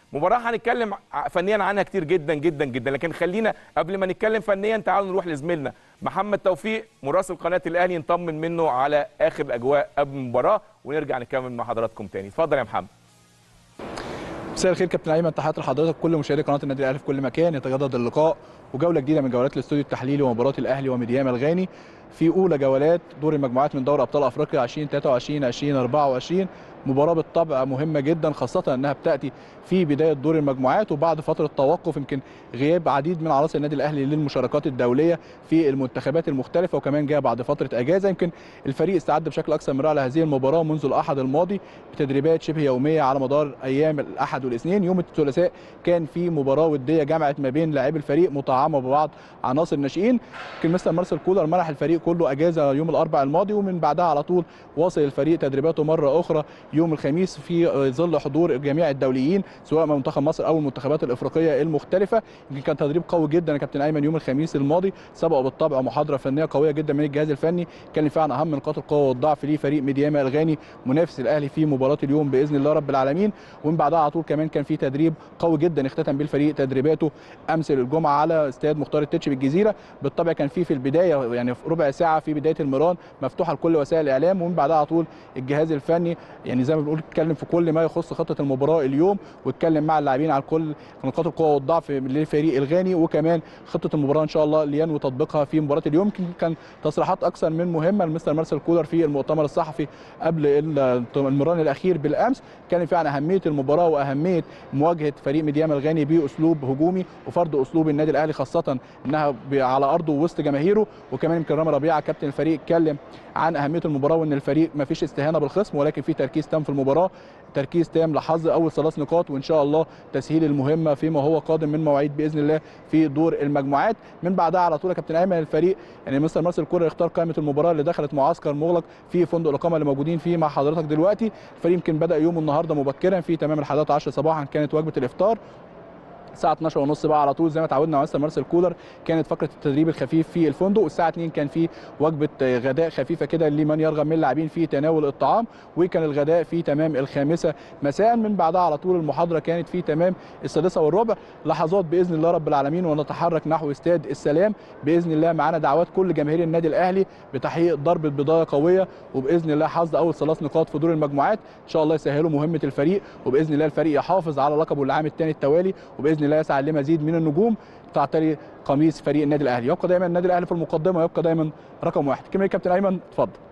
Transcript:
مباراه هنتكلم ع- فنيا عنها كتير جدا جدا جدا لكن خلينا قبل ما نتكلم فنيا تعالوا نروح لزميلنا محمد توفيق مراسل قناه الاهلي نطمن منه على اخر الاجواء قبل المباراه ونرجع نكمل مع حضراتكم تاني اتفضل يا محمد مساء الخير كابتن ايمن تحياتي لحضرتك كل مشاهدي قناه النادي الاهلي في كل مكان يتجدد اللقاء وجوله جديده من جولات الاستوديو التحليلي ومباراه الاهلي وميديام الغاني في اولى جولات دور المجموعات من دوري ابطال افريقيا 2023 2024 مباراه بالطبع مهمه جدا خاصه انها بتاتي في بدايه دور المجموعات وبعد فتره توقف يمكن غياب عديد من عناصر النادي الاهلي للمشاركات الدوليه في المنتخبات المختلفه وكمان جاء بعد فتره اجازه يمكن الفريق استعد بشكل اكثر من رائع لهذه المباراه منذ الاحد الماضي بتدريبات شبه يوميه على مدار ايام الاحد والاثنين يوم الثلاثاء كان في مباراه وديه جمعت ما بين لاعبي الفريق مطعمه ببعض عناصر الناشئين يمكن مستر مارسيل كولر منح الفريق كله اجازه يوم الاربعاء الماضي ومن بعدها على طول واصل الفريق تدريباته مره اخرى يوم الخميس في ظل حضور جميع الدوليين سواء من منتخب مصر او المنتخبات الافريقيه المختلفه يمكن كان تدريب قوي جدا يا كابتن ايمن يوم الخميس الماضي سبقه بالطبع محاضره فنيه قويه جدا من الجهاز الفني كان فيها عن اهم نقاط القوه والضعف لفريق ميدياما الغاني منافس الاهلي في مباراه اليوم باذن الله رب العالمين ومن بعدها على طول كمان كان في تدريب قوي جدا اختتم بيه الفريق تدريباته امس الجمعه على استاد مختار التتش بالجزيره بالطبع كان في في البدايه يعني في ربع ساعه في بدايه المران مفتوحه لكل وسائل الاعلام ومن بعدها على طول الجهاز الفني يعني زي ما بنقول اتكلم في كل ما يخص خطه المباراه اليوم واتكلم مع اللاعبين على كل نقاط القوه والضعف للفريق الغاني وكمان خطه المباراه ان شاء الله اللي ينوي تطبيقها في مباراه اليوم يمكن كان تصريحات اكثر من مهمه لمستر مارسيل كولر في المؤتمر الصحفي قبل المران الاخير بالامس كان فيه عن اهميه المباراه واهميه مواجهه فريق ميديام الغاني باسلوب هجومي وفرض اسلوب النادي الاهلي خاصه انها ب- على ارضه ووسط جماهيره وكمان يمكن رامي ربيعه كابتن الفريق اتكلم عن اهميه المباراه وان الفريق ما فيش استهانه بالخصم ولكن في تركيز تام في المباراه تركيز تام لحظ اول ثلاث نقاط وان شاء الله تسهيل المهمه فيما هو قادم من مواعيد باذن الله في دور المجموعات من بعدها على طول يا كابتن ايمن الفريق يعني مستر مارسيل كولر اختار قائمه المباراه اللي دخلت معسكر مغلق في فندق الاقامه اللي موجودين فيه مع حضرتك دلوقتي الفريق يمكن بدا يومه النهارده مبكرا في تمام الحادية 10 صباحا كانت وجبه الافطار الساعه 12 ونص بقى على طول زي ما اتعودنا مع مستر مارسيل كولر كانت فقره التدريب الخفيف في الفندق والساعه 2 كان في وجبه غداء خفيفه كده لمن يرغب من اللاعبين في تناول الطعام وكان الغداء في تمام الخامسه مساء من بعدها على طول المحاضره كانت في تمام السادسه والربع لحظات باذن الله رب العالمين ونتحرك نحو استاد السلام باذن الله معانا دعوات كل جماهير النادي الاهلي بتحقيق ضربه بدايه قويه وباذن الله حصد اول ثلاث نقاط في دور المجموعات ان شاء الله يسهلوا مهمه الفريق وباذن الله الفريق يحافظ على لقبه العام الثاني التوالي وباذن الله يسعى لمزيد من النجوم تعتري قميص فريق النادي الاهلي يبقى دايما النادي الاهلي في المقدمه ويبقى دايما رقم واحد كمان كابتن ايمن اتفضل